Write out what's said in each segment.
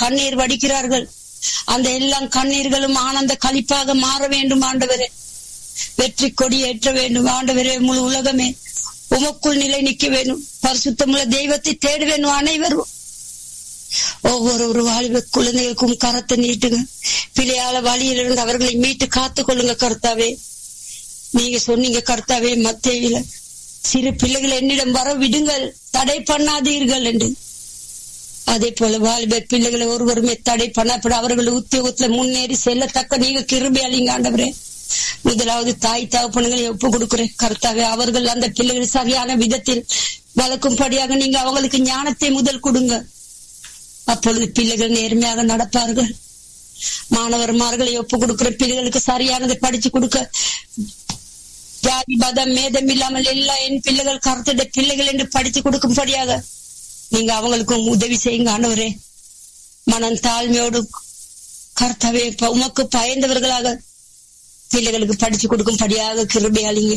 கண்ணீர் வடிக்கிறார்கள் அந்த எல்லாம் கண்ணீர்களும் ஆனந்த களிப்பாக மாற வேண்டும் ஆண்டவரே வெற்றி கொடி ஏற்ற வேண்டும் ஆண்டவரே முழு உலகமே உமக்குள் நிலை நிற்க வேண்டும் பரிசுத்தமுள்ள தெய்வத்தை தேட வேண்டும் அனைவரும் ஒவ்வொரு ஒரு வாலிப குழந்தைகளுக்கும் கரத்தை நீட்டுங்க பிள்ளையால வழியிலிருந்து அவர்களை மீட்டு காத்துக் கொள்ளுங்க கர்த்தாவே நீங்க சொன்னீங்க கர்த்தாவே மத்தியில சிறு பிள்ளைகள் என்னிடம் வர விடுங்கள் தடை பண்ணாதீர்கள் என்று அதே போல வாலிப பிள்ளைகளை ஒருவருமே தடை பண்ணப்பட அவர்கள் உத்தியோகத்துல முன்னேறி செல்லத்தக்க நீங்க கிருபி அழிங்க ஆண்டவரே முதலாவது தாய் தகப்பனுங்களை ஒப்பு கொடுக்கிறேன் கர்த்தாவே அவர்கள் அந்த பிள்ளைகள் சரியான விதத்தில் வளர்க்கும்படியாக நீங்க அவங்களுக்கு ஞானத்தை முதல் கொடுங்க அப்பொழுது பிள்ளைகள் நேர்மையாக நடப்பார்கள் மாணவர்மார்களை ஒப்பு கொடுக்கிற பிள்ளைகளுக்கு சரியானதை படிச்சு கொடுக்க ஜாதி மதம் மேதம் இல்லாமல் எல்லா என் பிள்ளைகள் கருத்துடைய பிள்ளைகள் என்று படித்து கொடுக்கும்படியாக நீங்க அவங்களுக்கும் உதவி செய்யுங்க ஆண்டவரே மனம் தாழ்மையோடு கர்த்தாவே உமக்கு பயந்தவர்களாக பிள்ளைகளுக்கு படிச்சு கொடுக்கும்படியாக கிருபையாளிங்க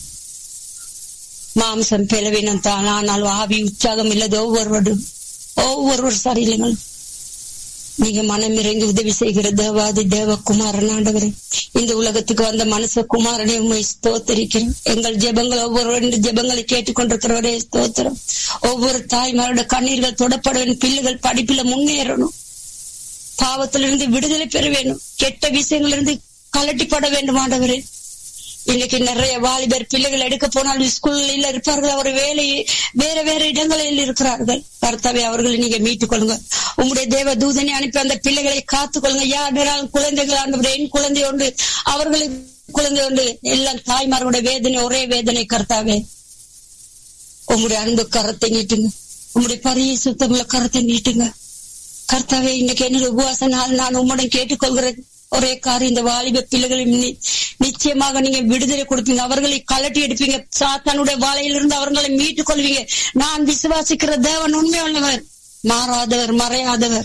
மாம்சம் பிளவினம் தான் ஆனால் ஆவி உற்சாகம் இல்லது ஒவ்வொருவரும் ஒவ்வொருவர் சரியில்லைங்கள் நீங்க மனம் இறங்கி உதவி செய்கிற தேவாதி தேவகுமாரன் ஆண்டவரே இந்த உலகத்துக்கு வந்த மனுஷ குமாரனே உண்மை ஸ்தோத்தரிக்கிறோம் எங்கள் ஜெபங்கள் ஒவ்வொரு ஜெபங்களை கேட்டுக்கொண்டிருக்கிறவரே ஸ்தோத்திரம் ஒவ்வொரு தாய்மாரோட கண்ணீர்கள் தொடப்பட பிள்ளைகள் படிப்புல முன்னேறணும் பாவத்திலிருந்து விடுதலை பெற வேண்டும் கெட்ட விஷயங்களிலிருந்து கலட்டிப்பட வேண்டும் ஆண்டவரே இன்னைக்கு நிறைய வாலிபர் பிள்ளைகள் எடுக்க போனால் ஸ்கூல்ல இருப்பார்கள் அவர் வேலை வேற வேற இடங்களில் இருக்கிறார்கள் கர்த்தாவே அவர்களை நீங்க மீட்டுக் கொள்ளுங்க உங்களுடைய தேவ தூதனை அனுப்பி அந்த பிள்ளைகளை காத்துக் கொள்ளுங்க யார் குழந்தைகள் ஆண்டவர் என் குழந்தை உண்டு அவர்களுக்கு குழந்தை உண்டு எல்லாம் தாய்மார்களுடைய வேதனை ஒரே வேதனை கர்த்தாவே உங்களுடைய அன்பு கரத்தை நீட்டுங்க உங்களுடைய பரிய சுத்தமுள்ள கரத்தை நீட்டுங்க கர்த்தாவே இன்னைக்கு என்னுடைய உபவாச நாள் நான் உம்முடன் கேட்டுக்கொள்கிறேன் ஒரே காரியம் இந்த வாலிப பிள்ளைகளும் நிச்சயமாக நீங்க விடுதலை கொடுப்பீங்க அவர்களை கலட்டி எடுப்பீங்க சாத்தானுடைய வாழையிலிருந்து அவர்களை மீட்டுக் கொள்வீங்க நான் விசுவாசிக்கிற தேவன் உண்மை உள்ளவர் மாறாதவர் மறையாதவர்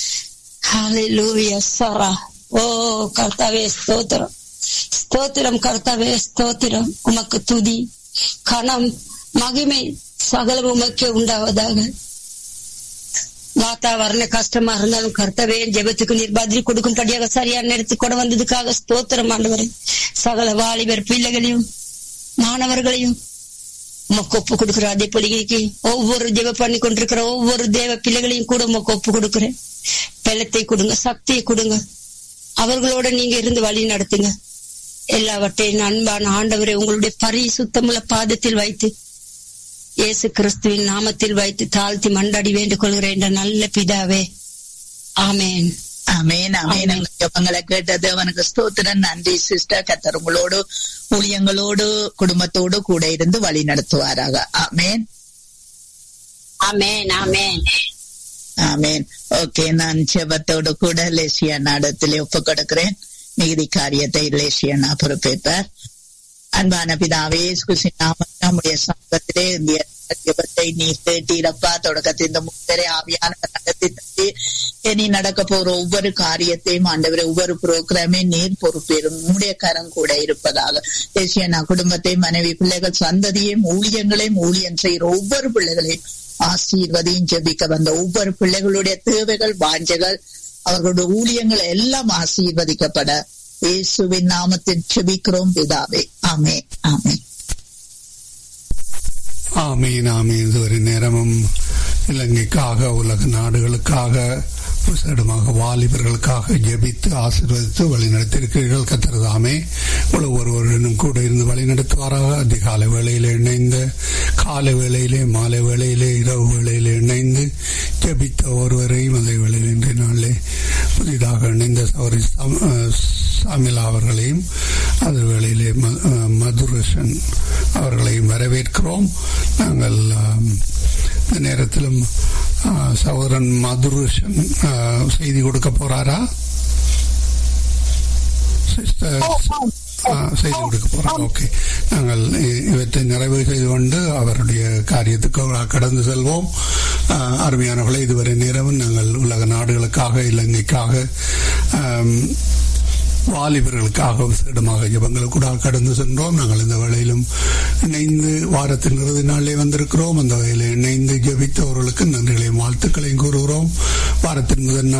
ஓ கர்த்தாவே ஸ்தோத்திரம் ஸ்தோத்திரம் கர்த்தாவே ஸ்தோத்திரம் உமக்கு துதி கணம் மகிமை சகலம் உமக்கே உண்டாவதாக வாத்தாவரண கஷ்டமா இருந்தாலும் கர்த்தவே ஜெபத்துக்கு நீர் பதில் கொடுக்கும்படியாக சரியான நேரத்து கொண்டு வந்ததுக்காக ஸ்தோத்திரம் ஆண்டவரே சகல வாலிபர் பிள்ளைகளையும் மாணவர்களையும் உமக்கு ஒப்பு கொடுக்கிற அதே பொலிகைக்கு ஒவ்வொரு ஜெப பண்ணி கொண்டிருக்கிற ஒவ்வொரு தேவ பிள்ளைகளையும் கூட உமக்கு ஒப்பு கொடுக்கிறேன் பலத்தை கொடுங்க சக்தியை கொடுங்க அவர்களோட நீங்க இருந்து வழி நடத்துங்க எல்லாவற்றையும் அன்பான ஆண்டவரை உங்களுடைய பரி சுத்தமுள்ள பாதத்தில் வைத்து இயேசு கிறிஸ்துவின் நாமத்தில் வைத்து தாழ்த்தி மண்டாடி வேண்டிக் கொள்கிறேன் என்ற நல்ல பிதாவே ஆமேன் அமேன் அமேன் ஜபங்களை கேட்டது அவனுக்கு ஸ்தோத்திரன் நன்றி சிஸ்டர் கத்தர் உங்களோடு ஊழியங்களோடு குடும்பத்தோடு கூட இருந்து வழி நடத்துவாராக ஆமேன் ஆமேன் ஆமேன் ஆமேன் ஓகே நான் ஜெபத்தோடு கூட லேசியா நாடத்திலே ஒப்பு கொடுக்கிறேன் நீதி காரியத்தை லேசியனா பொறுப்பேற்பார் அன்பான பிதாவே நம்முடைய சமூகத்திலே இந்திய ஜபத்தை நீர் கேட்டீரப்பா தொடக்கத்தில் இந்த முத்தரை ஆவியான நடத்தி தட்டி இனி நடக்க போற ஒவ்வொரு காரியத்தையும் ஆண்டவரை ஒவ்வொரு புரோகிராமே நீர் பொறுப்பேறும் உங்களுடைய கரம் கூட இருப்பதாக தேசிய நான் குடும்பத்தை மனைவி பிள்ளைகள் சந்ததியையும் ஊழியங்களையும் ஊழியம் செய்கிற ஒவ்வொரு பிள்ளைகளையும் ஆசீர்வதியும் ஜெபிக்க வந்த ஒவ்வொரு பிள்ளைகளுடைய தேவைகள் வாஞ்சைகள் அவர்களுடைய ஊழியங்கள் எல்லாம் ஆசீர்வதிக்கப்பட இயேசுவின் நாமத்தில் செபிக்கிறோம் பிதாவே ஆமே ஆமே ஆமீன் ஆமீன் இதுவரை நேரமும் இலங்கைக்காக உலக நாடுகளுக்காக விசேடமாக வாலிபர்களுக்காக ஜெபித்து ஆசீர்வதித்து வழிநடத்தியிருக்கிறீர்கள் கத்திரதாமே ஒருவருடனும் கூட இருந்து வழிநடத்துவாராக அதிகாலை வேளையிலே இணைந்து காலை வேளையிலே மாலை வேளையிலே இரவு வேளையிலே இணைந்து ஜெபித்த ஒருவரையும் அதே வேளையில் இன்றைய நாளிலே புதிதாக இணைந்த சௌரி சாமிலா அவர்களையும் அது வேளையிலே மதுரசன் அவர்களையும் வரவேற்கிறோம் நாங்கள் இந்த நேரத்திலும் சகோதரன் மதுரசன் செய்தி கொடுக்க போறாரா செய்து கொடுக்க போறோம் ஓகே நாங்கள் இவற்றை நிறைவு செய்து கொண்டு அவருடைய காரியத்துக்கு கடந்து செல்வோம் அருமையானவர்களை இதுவரை நேரம் நாங்கள் உலக நாடுகளுக்காக இலங்கைக்காக வாலிபர்களுக்காக விசேடமாக ஜபங்கள் கூட கடந்து சென்றோம் நாங்கள் இந்த வேளையிலும் இணைந்து வாரத்தின் இறுதி நாளிலே வந்திருக்கிறோம் அந்த வகையில் இணைந்து ஜபித்தவர்களுக்கு நன்றிகளையும் வாழ்த்துக்களையும் கூறுகிறோம் வாரத்தின் முதல் நாள்